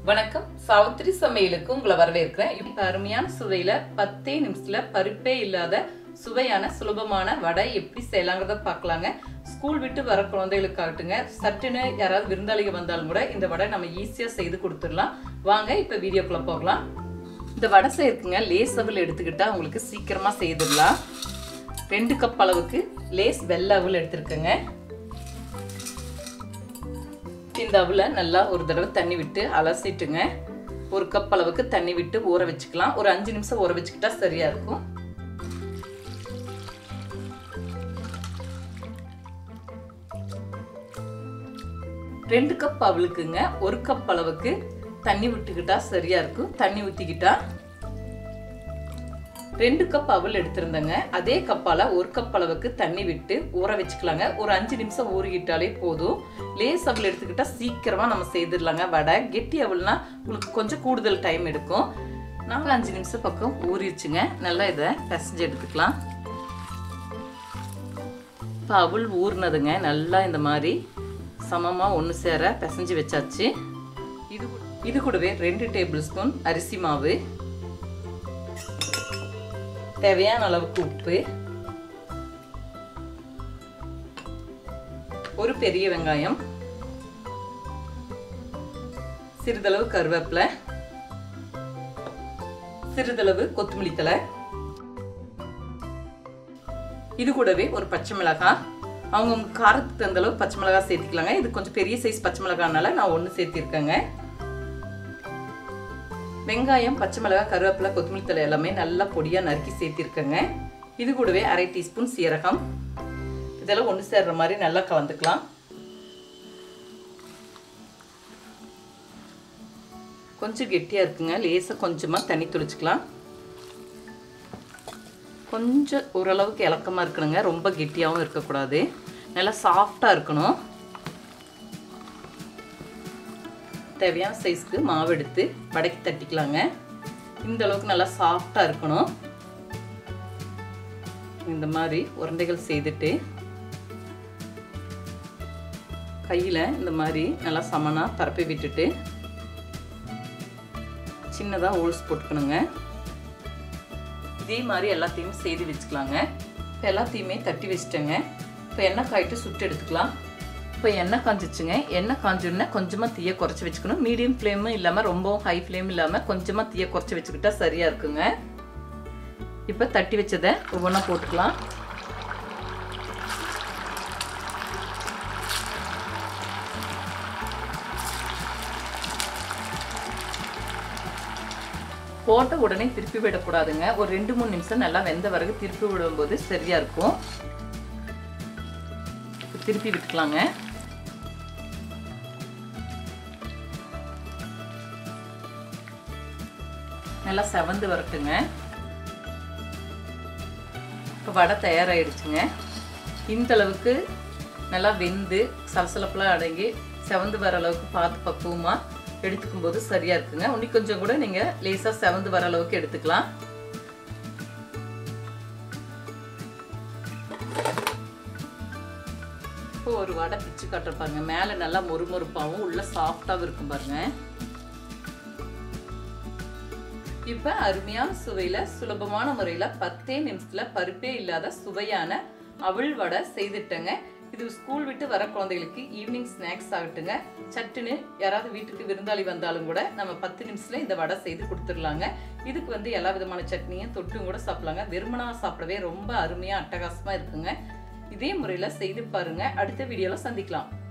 வணக்கம் சாவித்திரி சமையலுக்கு உங்களை வரவேற்கிறேன் இப்ப அருமையான சுவையில பத்தே நிமிஷத்துல பருப்பே இல்லாத சுவையான சுலபமான வடை எப்படி செய்யலாங்கிறத பார்க்கலாங்க ஸ்கூல் விட்டு வர குழந்தைகளுக்காகட்டுங்க சட்டுன்னு யாராவது விருந்தாளிக வந்தாலும் கூட இந்த வடை நம்ம ஈஸியா செய்து கொடுத்துடலாம் வாங்க இப்ப வீடியோக்குள்ள போகலாம் இந்த வடை செய்யறதுக்குங்க லேஸ் அவல் எடுத்துக்கிட்டா உங்களுக்கு சீக்கிரமா செய்திடலாம் ரெண்டு கப் அளவுக்கு லேஸ் வெள்ளை அவல் எடுத்திருக்கேங்க இந்த அவலை நல்லா ஒரு தடவை தண்ணி விட்டு அலசிட்டுங்க ஒரு கப் அளவுக்கு தண்ணி விட்டு ஊற வச்சுக்கலாம் ஒரு அஞ்சு நிமிஷம் ஊற வச்சுக்கிட்டா சரியா இருக்கும் ரெண்டு கப் அவளுக்குங்க ஒரு கப் அளவுக்கு தண்ணி விட்டுக்கிட்டா சரியா இருக்கும் தண்ணி ஊற்றிக்கிட்டா ரெண்டு கப் அவல் எடுத்திருந்தேங்க அதே கப்பால ஒரு கப் அளவுக்கு தண்ணி விட்டு ஊற வச்சுக்கலாங்க ஒரு அஞ்சு நிமிஷம் ஊறிக்கிட்டாலே போதும் லேஸ் அவல் எடுத்துக்கிட்டா சீக்கிரமா நம்ம செய்திடலாங்க வடை கெட்டி அவல்னா உங்களுக்கு கொஞ்சம் கூடுதல் டைம் எடுக்கும் நாலு அஞ்சு நிமிஷம் பக்கம் ஊறிடுச்சுங்க நல்லா இதை பிசைஞ்சு எடுத்துக்கலாம் இப்போ அவல் ஊறினதுங்க நல்லா இந்த மாதிரி சமமாக ஒன்று சேர பிசைஞ்சு வச்சாச்சு இது இது கூடவே ரெண்டு டேபிள் ஸ்பூன் அரிசி மாவு தேவையான அளவுக்கு உப்பு ஒரு பெரிய வெங்காயம் சிறிதளவு கருவேப்பிலை சிறிதளவு கொத்தமல்லி தலை இது கூடவே ஒரு பச்சை மிளகாய் அவங்கவுங்க காரத்துக்கு தகுந்த அளவு பச்சை மிளகாய் சேர்த்துக்கலாங்க இது கொஞ்சம் பெரிய சைஸ் பச்சை மிளகானால நான் ஒன்று சேர்த்திருக்கேங்க வெங்காயம் பச்சை மிளகாய் கருவேப்பிலை கொத்தமல்லி தலை எல்லாமே நல்லா பொடியாக நறுக்கி சேர்த்திருக்கேங்க இது கூடவே அரை டீஸ்பூன் சீரகம் இதெல்லாம் ஒன்று சேர்ற மாதிரி நல்லா கலந்துக்கலாம் கொஞ்சம் கெட்டியாக இருக்குங்க லேசாக கொஞ்சமாக தண்ணி துளிச்சிக்கலாம் கொஞ்சம் ஓரளவுக்கு இலக்கமாக இருக்கணுங்க ரொம்ப கெட்டியாகவும் இருக்கக்கூடாது நல்லா சாஃப்டாக இருக்கணும் தேவையான சைஸ்க்கு மாவு எடுத்து வடக்கி தட்டிக்கலாங்க இந்த அளவுக்கு நல்லா சாஃப்டாக இருக்கணும் இந்த மாதிரி உருண்டைகள் செய்துட்டு கையில் இந்த மாதிரி நல்லா சமனாக பரப்பி விட்டுட்டு சின்னதாக ஓல்ஸ் போட்டுக்கணுங்க இதே மாதிரி எல்லாத்தையும் செய்து வச்சுக்கலாங்க இப்போ எல்லாத்தையுமே தட்டி வச்சுட்டேங்க இப்போ எண்ணெய் காயிட்டு சுட்டு எடுத்துக்கலாம் இப்போ எண்ணெய் காஞ்சிச்சுங்க எண்ணெய் காஞ்சோடனே கொஞ்சமாக தீயை குறைச்சி வச்சுக்கணும் மீடியம் ஃப்ளேமும் இல்லாமல் ரொம்ப ஹை ஃப்ளேம் இல்லாமல் கொஞ்சமாக தீயை குறைச்சி வச்சுக்கிட்டா சரியாக இருக்குங்க இப்போ தட்டி வச்சதை ஒவ்வொன்றா போட்டுக்கலாம் போட்ட உடனே திருப்பி விடக்கூடாதுங்க ஒரு ரெண்டு மூணு நிமிஷம் நல்லா வெந்த பிறகு திருப்பி விடும்போது சரியா இருக்கும் திருப்பி விட்டுக்கலாங்க நல்லா செவந்து வரட்டுங்க இப்போ வடை தயாராகிடுச்சுங்க இந்த அளவுக்கு நல்லா வெந்து சலசலப்பெல்லாம் அடங்கி செவந்து வர அளவுக்கு பார்த்து பக்குவமாக எடுத்துக்கும் போது சரியா இருக்குங்க இன்னும் கொஞ்சம் கூட நீங்க லேசா செவந்து வர அளவுக்கு எடுத்துக்கலாம் இப்போ ஒரு வடை பிச்சு கட்டுறப்பாங்க மேலே நல்லா மொறுமொறுப்பாகவும் உள்ள சாஃப்டாகவும் இருக்கும் பாருங்க இப்போ அருமையான சுவையில் சுலபமான முறையில் பத்தே நிமிஷத்தில் பருப்பே இல்லாத சுவையான அவள் வடை செய்துட்டேங்க இது ஸ்கூல் விட்டு வர குழந்தைகளுக்கு ஈவினிங் ஸ்நாக்ஸ் ஆகட்டுங்க சட்டுன்னு யாராவது வீட்டுக்கு விருந்தாளி வந்தாலும் கூட நம்ம பத்து நிமிஷத்துல இந்த வடை செய்து கொடுத்துடலாங்க இதுக்கு வந்து எல்லா விதமான சட்னியும் தொட்டும் கூட சாப்பிடலாங்க வெறுமனா சாப்பிடவே ரொம்ப அருமையாக அட்டகாசமாக இருக்குங்க இதே முறையில் செய்து பாருங்க அடுத்த வீடியோவில் சந்திக்கலாம்